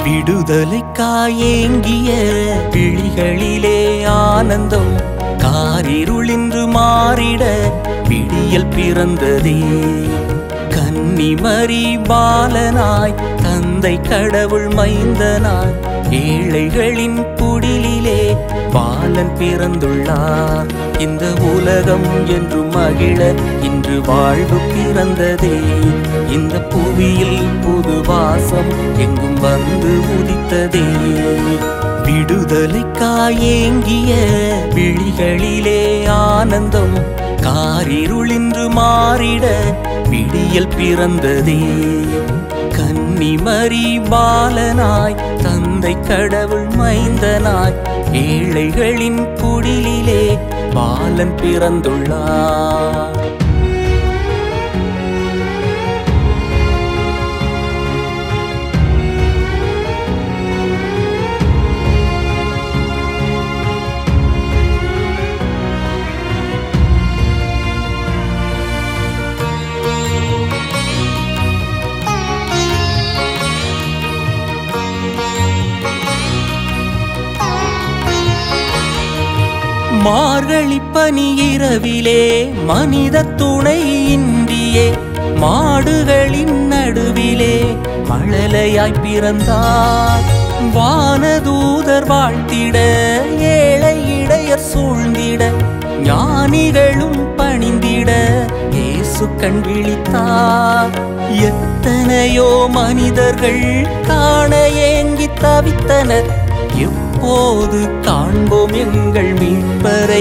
விடுதலைக்காய் ஏங்கிய விழிகளிலே ஆனந்தம் காரிருளின்று மாறிட விடியல் பிறந்ததே கன்னிமரி பாலனாய் தந்தை கடவுள் மைந்தனாய் ஏழைகளின் குடிலிலே பாலன் பிறந்துள்ளார் இந்த உலகம் என்று மகிழ இன்று வாழ்வு பிறந்ததே இந்த புவியில் புது வாசம் எங்கும் வந்து உதித்ததே விடுதலைக்காய் ஏங்கிய விழிகளிலே ஆனந்தம் காரிருளின்று மாறிட விடியல் பிறந்ததே கன்னிமரி பாலனாய் தந்தை கடவுள் மைந்தனாய் ஏழைகளின் குடிலிலே பாலன் பிறந்துள்ளார் மார்கழி பனி இரவிலே மனித துணை இன்றியே மாடுகளின் நடுவிலே மழலையாய் பிறந்தார் வானதூதர் வாழ்த்திட ஏழை இடையர் சூழ்ந்திட ஞானிகளும் பணிந்திட இயேசு கண் விழித்தார் எத்தனையோ மனிதர்கள் காண ஏங்கி தவித்தனர் எப்போது காண்போம் எங்கள் மீட்பரை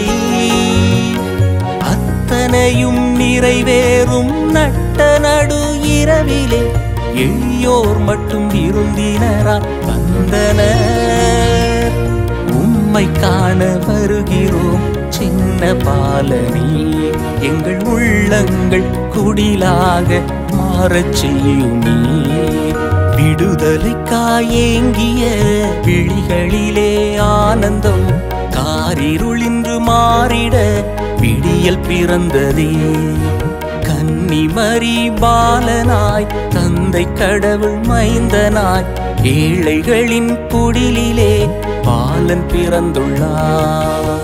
அத்தனையும் நிறைவேறும் நட்ட நடு இரவிலே எளியோர் மட்டும் விருந்தினரா வந்தனர் உம்மை காண வருகிறோம் சின்ன பாலனி எங்கள் உள்ளங்கள் குடிலாக மாறச் செய்யும் நீ விடுதலைக்காய் ஏங்கிய விழிகளிலே ஆனந்தம் காரிருளின்று மாறிட விடியல் பிறந்ததே கன்னிமரி பாலனாய் தந்தை கடவுள் மைந்தனாய் ஏழைகளின் குடிலிலே பாலன் பிறந்துள்ளார்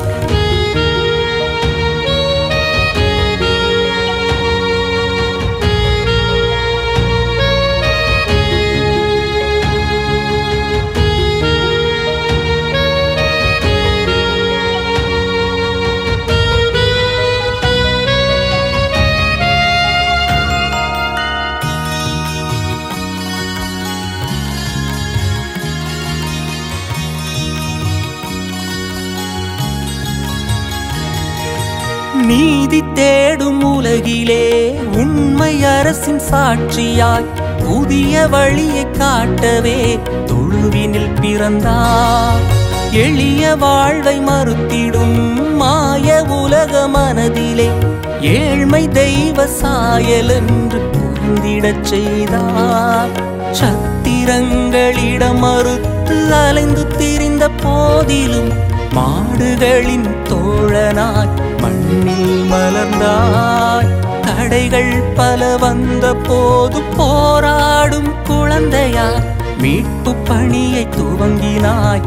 நீதி தேடும் உலகிலே உண்மை அரசின் சாட்சியாய் புதிய வழியை காட்டவே தொழுவினில் பிறந்தார் எளிய வாழ்வை மறுத்திடும் மாய உலக மனதிலே ஏழ்மை தெய்வ சாயல் என்று புரிந்திடச் செய்தார் சத்திரங்களிடம் மறுத்து அலைந்து திரிந்த போதிலும் மாடுகளின் தோழனாய் மண்ணில் மலர்ந்தாய் தடைகள் பல வந்த போது போராடும் குழந்தையாய் மீட்பு பணியை துவங்கினாய்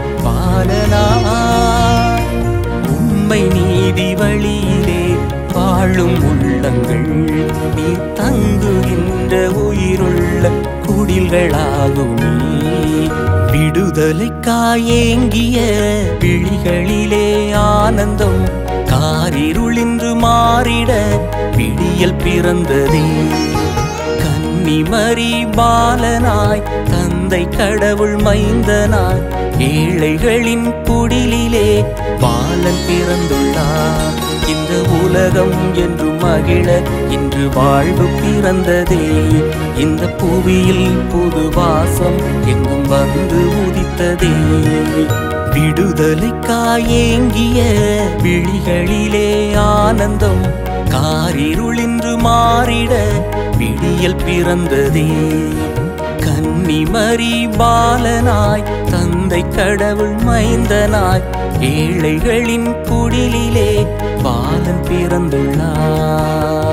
பாலனாய் உண்மை நீதி வழியிலே வாழும் உள்ளங்கள் நீ தங்குகின்ற உயிருள்ள குடில்களாகும் நீ விடுதலைக்காய் ஏங்கிய விழிகளிலே ஆனந்தம் காரிருளின்று மாறிட விடியல் பிறந்ததே கன்னிமரி பாலனாய் தந்தை கடவுள் மைந்தனாய் ஏழைகளின் குடிலிலே பாலன் பிறந்துள்ளார் இந்த உலகம் என்று மகிழ இன்று வாழ்வு பிறந்ததே இந்த புவியில் புது வாசம் எங்கும் வந்து உதித்ததே விடுதலைக்காய் ஏங்கிய விழிகளிலே ஆனந்தம் காரிருளின்று மாறிட விடியல் பிறந்ததே கன்னிமரி பாலனாய் தந்தை கடவுள் மைந்தனாய் ஏழைகளின் குடிலிலே பாலன் பிறந்துள்ளார்